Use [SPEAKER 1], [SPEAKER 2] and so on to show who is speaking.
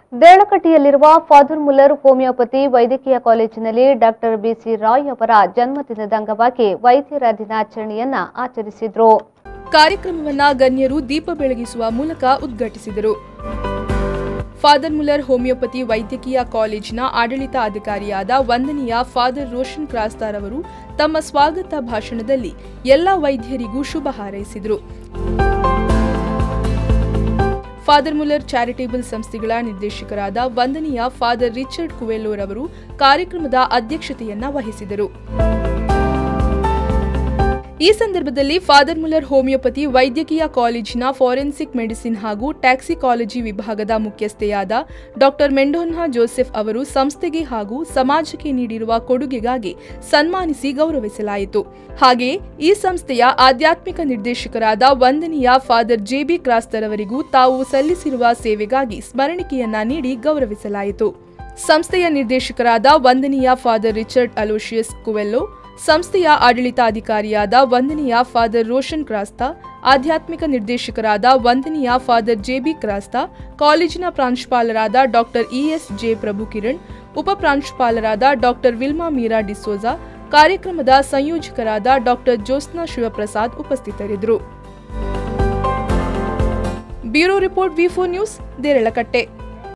[SPEAKER 1] ದೇಳಕಟ್ಟಿಯಲ್ಲಿರುವ father Muller homeopathy ವೈದ್ಯಕೀಯ ಕಾಲೇಜಿನಲ್ಲಿ doctor ಬಿಸಿ ರಾಯ್ ಅವರ ಜನ್ಮದಿನದ ಅಂಗವಾಗಿ ವೈದ್ಯರ ದಿನಾಚರಣೆಯನ್ನ ಆಚರಿಸಿದ್ರು
[SPEAKER 2] ಕಾರ್ಯಕ್ರಮವನ್ನ ಗಣ್ಯರು ದೀಪ ಬೆಳಗಿಸುವ ಮೂಲಕ ಉದ್ಘಾಟಿಸಿದರು ಫಾದರ್ ಮುಲ್ಲರ್ ಹೋಮಿಯೋಪತಿ ವೈದ್ಯಕೀಯ ಕಾಲೇಜಿನ ಆಡಳಿತ ಅಧಿಕಾರಿಯಾದ ವಂದನೀಯ ಫಾದರ್ ರೋಷನ್ ಕ್ರಾಸ್ತಾರ್ ಅವರು ತಮ್ಮ ಸ್ವಾಗತ ಭಾಷಣದಲ್ಲಿ ಎಲ್ಲ ವೈದ್ಯರಿಗೂ ಶುಭ ಹಾರೈಸಿದರು ಫಾದರ್ ಮುಲ್ಲರ್ ಚಾರಿಟೇಬಲ್ ಸಂಸ್ಥೆಗಳ ನಿರ್ದೇಶಕರಾದ ವಂದನೀಯ ಫಾದರ್ ರಿಚರ್ಡ್ ಕುವೆಲ್ಲೋರ್ ಅವರು ಕಾರ್ಯಕ್ರಮದ ಅಧ್ಯಕ್ಷತೆಯನ್ನ ವಹಿಸಿದರು ಈ ಸಂದರ್ಭದಲ್ಲಿ ಫಾದರ್ ಮುಲ್ಲರ್ ಹೋಮಿಯೋಪತಿ ವೈದ್ಯಕೀಯ ಕಾಲೇಜಿನ ಫಾರೆನ್ಸಿಕ್ ಮೆಡಿಸಿನ್ ಹಾಗೂ ಟ್ಯಾಕ್ಸಿಕಾಲಜಿ ವಿಭಾಗದ ಮುಖ್ಯಸ್ಥೆಯಾದ ಡಾಕ್ಟರ್ ಮೆಂಡೋನ್ಹಾ ಜೋಸೆಫ್ ಅವರು ಸಂಸ್ಥೆಗೆ ಹಾಗೂ ಸಮಾಜಕ್ಕೆ ನೀಡಿರುವ ಕೊಡುಗೆಗಾಗಿ ಸನ್ಮಾನಿಸಿ ಗೌರವಿಸಲಾಯಿತು ಹಾಗೆಯೇ ಈ ಸಂಸ್ಥೆಯ ಆಧ್ಯಾತ್ಮಿಕ ನಿರ್ದೇಶಕರಾದ ವಂದನೀಯ ಫಾದರ್ ಜೆಬಿ ಕ್ರಾಸ್ತರ್ ಅವರಿಗೂ ತಾವು ಸಲ್ಲಿಸಿರುವ ಸೇವೆಗಾಗಿ ಸ್ಮರಣಿಕೆಯನ್ನ ನೀಡಿ ಗೌರವಿಸಲಾಯಿತು ಸಂಸ್ಥೆಯ ನಿರ್ದೇಶಕರಾದ ವಂದನೀಯ ಫಾದರ್ ರಿಚರ್ಡ್ ಅಲೋಶಿಯಸ್ ಕುವೆಲ್ಲೋ ಸಂಸ್ಥೆಯ ಆಡಳಿತಾಧಿಕಾರಿಯಾದ ವಂದನೀಯ ಫಾದರ್ ರೋಷನ್ ಕ್ರಾಸ್ತಾ ಆಧ್ಯಾತ್ಮಿಕ ನಿರ್ದೇಶಕರಾದ ವಂದನೀಯ ಫಾದರ್ ಜೆಬಿ ಕ್ರಾಸ್ತಾ ಕಾಲೇಜಿನ ಪ್ರಾಂಶುಪಾಲರಾದ doctor E S J Prabhu Kiran ಉಪ ಪ್ರಾಂಶುಪಾಲರಾದ ಡಾಕ್ಟರ್ ವಿಲ್ಮಾ ಮೀರಾ ಡಿಸೋಜಾ ಕಾರ್ಯಕ್ರಮದ ಸಂಯೋಜಕರಾದ ಡಾಕ್ಟರ್ ಜ್ಯೋತ್ಸ್ನಾ ಶಿವಪ್ರಸಾದ್ ಉಪಸ್ಥಿತರಿದ್ದರು bureau report V four news Deralakatte